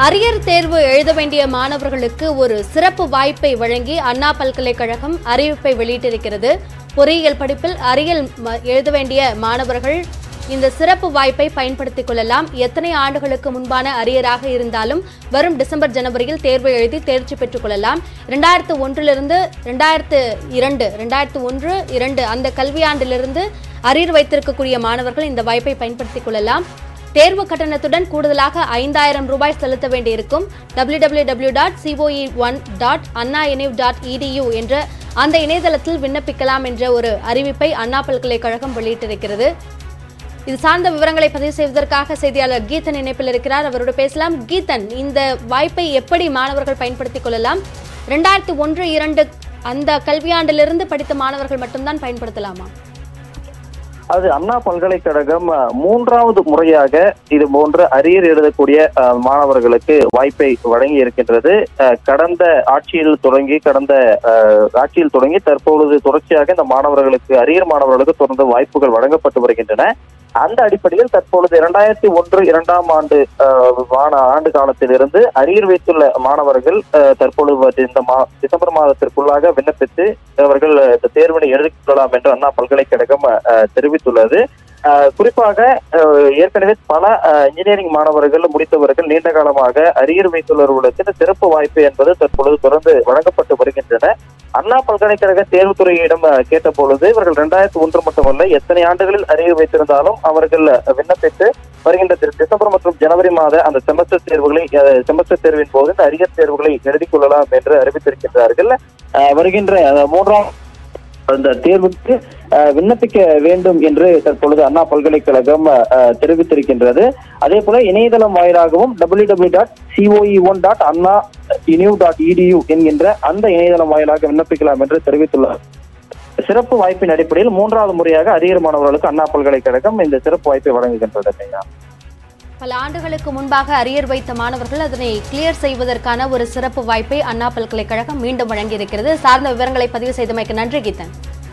Arrear தேர்வு எழுத வேண்டிய மாணவர்களுக்கு ஒரு சிறப்பு வாய்ப்பை வழங்கி அண்ணா பல்கலைக்கழகம் அறிவிப்பை வெளியிட்டிருக்கிறது பொறியியல் படிப்பில் அரியல் ம- எழுத வேண்டிய மாணவர்கள் இந்த சிறப்பு வாய்ப்பை பயன்படுத்திக் கொள்ளலாம் எத்தனை ஆண்டுகளுக்கு முன்பான அரியராக இருந்தாலும் வரும் டிசம்பர் ஜனவரியில் தேர்வு எழுதி தேர்ச்சி பெற்றுக் கொள்ளலாம் இரண்டாயிரத்து ஒன்றிலிருந்து இரண்டாயிரத்து இரண்டு இரண்டாயிரத்து ஒன்று இரண்டு அந்த கல்வியாண்டிலிருந்து அரியர் வைத்திருக்கக்கூடிய மாணவர்கள் இந்த வாய்ப்பை பயன்படுத்திக் கொள்ளலாம் தேர்வு கட்டணத்துடன் கூடுதலாக ஐந்தாயிரம் ரூபாய் செலுத்த வேண்டியிருக்கும் W W W dot COE one dot Anna dot EDU என்ற அந்த இணையதளத்தில் விண்ணப்பிக்கலாம் என்ற ஒரு அறிவிப்பை அண்ணா பல்கலைக்கழகம் வெளியிட்டிருக்கிறது இது சார்ந்த விவரங்களை பதிவு செய்வதற்காக செய்தியாளர் கீதன் இணைப்பில் இருக்கிறார் அவரோடு பேசலாம் கீதன் இந்த வாய்ப்பை எப்படி மாணவர்கள் பயன்படுத்திக் கொள்ளலாம் ரெண்டாயிரத்தி ஒன்று இரண்டு அந்த கல்வியாண்டிலிருந்து படித்த மாணவர்கள் மட்டும்தான் பயன்படுத்தலாமா அது அண்ணா பல்கலைக்கழகம் அஹ், மூன்றாவது முறையாக இது போன்ற அரியர் எழுதக்கூடிய அஹ், மாணவர்களுக்கு வாய்ப்பை வழங்கி இருக்கின்றது அஹ், கடந்த ஆட்சியில் தொடங்கி கடந்த அஹ், ஆட்சியில் தொடங்கி தற்பொழுது தொடர்ச்சியாக இந்த மாணவர்களுக்கு அரியர் மாணவர்களுக்கு தொடர்ந்து வாய்ப்புகள் வழங்கப்பட்டு வருகின்றன அந்த அடிப்படையில் தற்பொழுது இரண்டாயிரத்தி ஒன்று இரண்டாம் ஆண்டு அஹ், மாண- ஆண்டு காலத்திலிருந்து அரியர் வைத்துள்ள மாணவர்கள் அஹ், தற்பொழுது இந்த மா டிசம்பர் மாதத்திற்குள்ளாக விண்ணப்பித்து அவர்கள் இந்த தேர்வினை எழுதிக் கொள்ளலாம் என்று அண்ணா பல்கலைக்கழகம் அஹ், தெரிவித்துள்ளது அஹ், குறிப்பாக அஹ், ஏற்கனவே பல அஹ், இன்ஜினியரிங் மாணவர்கள் முடித்தவர்கள் நீண்ட காலமாக அரியர் வைத்துள்ளவர்களுக்கு இந்த சிறப்பு வாய்ப்பு என்பது தற்பொழுது தொடர்ந்து வழங்கப்பட்டு வருகின்றன அண்ணா பல்கலைக்கழக தேர்வுத்துறையிடம் அஹ், கேட்ட பொழுது இவர்கள் இரண்டாயிரத்தி ஒன்று மட்டுமல்ல எத்தனை ஆண்டுகளில் அரியர் வைத்திருந்தாலும் அவர்கள் அஹ், விண்ணப்பித்து வருகின்ற தி- டிசம்பர் மற்றும் ஜனவரி மாத அந்த செமஸ்டர் தேர்வுகளை அஹ், செமஸ்டர் தேர்வின் போது இந்த அரியர் தேர்வுகளை எழுதிக் கொள்ளலாம் என்று அறிவித்திருக்கின்றார்கள் அஹ், வருகின்ற அஹ், மூன்றாம் அந்த தேர்வுக்கு அஹ், விண்ணப்பிக்க வேண்டும் என்று தற்பொழுது அண்ணா பல்கலைக்கழகம் அஹ், தெரிவித்திருக்கின்றது அதே போல இணையதளம் வாயிலாகவும் W W dot COE one dot Anna univ dot EDU என்கின்ற அந்த இணையதளம் வாயிலாக விண்ணப்பிக்கலாம் என்று தெரிவித்துள்ளார் சிறப்பு வாய்ப்பின் அடிப்படையில் மூன்றாவது முறையாக அரியர் மாணவர்களுக்கு அண்ணா பல்கலைக்கழகம் இந்த சிறப்பு வாய்ப்பை வழங்குகின்றது ஐயா. பல ஆண்டுகளுக்கு முன்பாக அரியர் வைத்த மாணவர்கள் அதனை கிளியர் செய்வதற்கான ஒரு சிறப்பு வாய்ப்பை அண்ணா பல்கலைக்கழகம் மீண்டும் வழங்கியிருக்கிறது சார்ந்த விவரங்களை பதிவு செய்தமைக்கு நன்றி கீதன்